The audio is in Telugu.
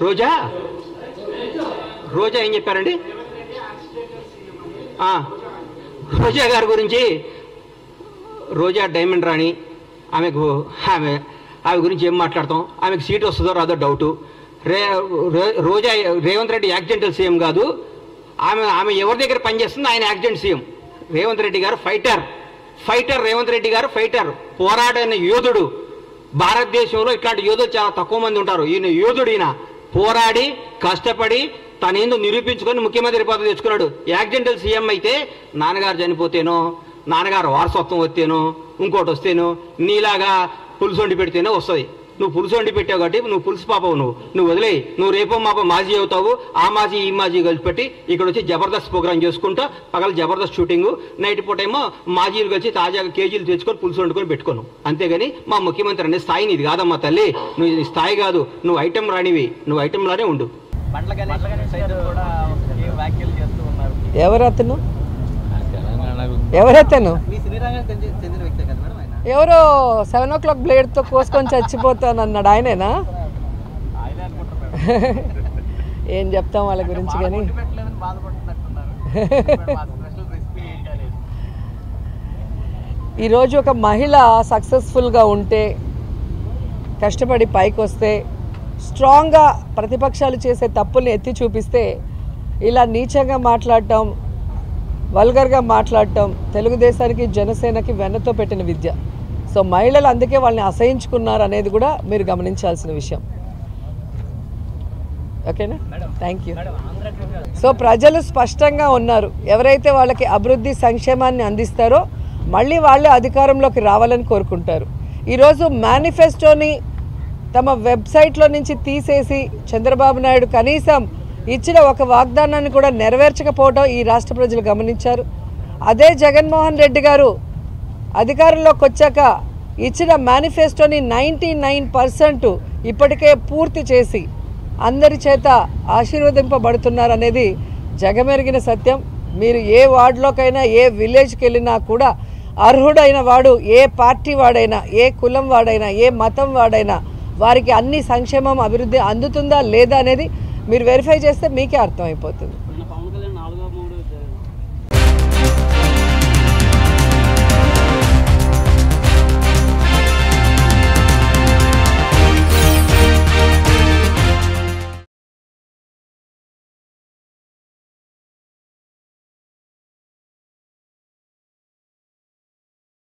రోజా రోజా ఏం చెప్పారండి ఆ, రోజా గారి గురించి రోజా డైమండ్ రాణి ఆమెకు ఆమె ఆమె గురించి ఏం మాట్లాడతాం ఆమెకు సీట్ వస్తుందో రాదో డౌటు రే రే- రోజా రేవంత్ రెడ్డి యాక్సిడెంటల్ సీఎం కాదు ఆమె ఆమె ఎవరి దగ్గర పనిచేస్తుంది ఆయన యాక్సిడెంట్ సీఎం రేవంత్ రెడ్డి గారు ఫైటర్ ఫైటర్ రేవంత్ రెడ్డి గారు ఫైటర్ పోరాడైన యోధుడు భారతదేశంలో ఇట్లాంటి యోధులు చాలా తక్కువ మంది ఉంటారు ఈయన యోధుడు ఈయన పోరాడి కష్టపడి తనేందో నిరూపించుకొని ముఖ్యమంత్రి పదవి తెచ్చుకున్నాడు యాక్సిడెంటల్ సీఎం అయితే నాన్నగారు చనిపోతేనో నాన్నగారు వారసత్వం వస్తేనో ఇంకోటి వస్తేనో నీలాగా పులుసు వండి పెడితేనే వస్తుంది నువ్వు పులుసు వండి పెట్టావు కాబట్టి నువ్వు పులుసు పాపవు నువ్వు నువ్వు వదిలేయి నువ్వు రేపో మాపో మాజీ అవుతావు ఆ మాజీ ఈ మాజీ కలిసి పెట్టి ఇక్కడ వచ్చి జబర్దస్త్ ప్రోగ్రామ్ చేసుకుంటా పగల జబర్దస్త్ షూటింగ్ నైట్ పూట ఏమో మాజీలు కలిసి తాజాగా కేజీలు తెచ్చుకొని పులుసు వండుకొని పెట్టుకోను అంతేగాని మా ముఖ్యమంత్రి అనే స్థాయి నీది కాదమ్మా తల్లి నువ్వు ఇది స్థాయి కాదు నువ్వు ఐటెం రానివి నువ్వు ఐటెంలానే ఉండు బండ్ల గణేష్ సైతం కూడా ఏ వ్యాఖ్యలు చేస్తూ ఉన్నారు ఎవరతను తెలంగాణకు ఎవరతను మీ సినీ రంగానికి చెంది- చెందిన వ్యక్తే కదా మేడం ఆయన ఎవరో సెవెన్ ఓ క్లాక్ బ్లేడ్తో కోసుకొని చచ్చిపోతానన్నాడు ఆయనేనా ఆయనే అనుకుంటారు మేడం ఏం చెప్తాం వాళ్ళ గురించి కానీ కొట్టి పెట్టలేదని బాధపడుతున్నట్టున్నారు మేడం, ఆ స్పెషల్ రెసిపీ ఏంటి అనేది ఈరోజు ఒక మహిళ సక్సెస్ఫుల్గా ఉంటే కష్టపడి పైకి వస్తే స్ట్రాంగ్గా ప్రతిపక్షాలు చేసే తప్పుల్ని ఎత్తి చూపిస్తే ఇలా నీచంగా మాట్లాడటం వల్గర్గా మాట్లాడటం తెలుగుదేశానికి జనసేనకి వెన్నతో పెట్టిన విద్య సో మహిళలు అందుకే వాళ్ళని అసహించుకున్నారు అనేది కూడా మీరు గమనించాల్సిన విషయం ఓకేనా థ్యాంక్ యూ సో ప్రజలు స్పష్టంగా ఉన్నారు ఎవరైతే వాళ్ళకి అభివృద్ధి సంక్షేమాన్ని అందిస్తారో మళ్ళీ వాళ్ళే అధికారంలోకి రావాలని కోరుకుంటారు ఈరోజు మేనిఫెస్టోని తమ వెబ్సైట్లో నుంచి తీసేసి చంద్రబాబు నాయుడు కనీసం ఇచ్చిన ఒక వాగ్దానాన్ని కూడా నెరవేర్చకపోవడం ఈ రాష్ట్ర ప్రజలు గమనించారు అదే జగన్మోహన్ రెడ్డి గారు అధికారంలోకి వచ్చాక ఇచ్చిన మేనిఫెస్టోని నైంటీ నైన్ పర్సెంట్ ఇప్పటికే పూర్తి చేసి అందరి చేత ఆశీర్వదింపబడుతున్నారు అనేది జగమెరిగిన సత్యం మీరు ఏ వార్డులోకైనా ఏ విలేజ్కి వెళ్ళినా కూడా అర్హుడైన వాడు ఏ పార్టీ వాడైనా ఏ కులం వాడైనా ఏ మతం వాడైనా వారికి అన్ని సంక్షేమం అభివృద్ధి అందుతుందా లేదా అనేది మీరు వెరిఫై చేస్తే మీకే అర్థమైపోతుంది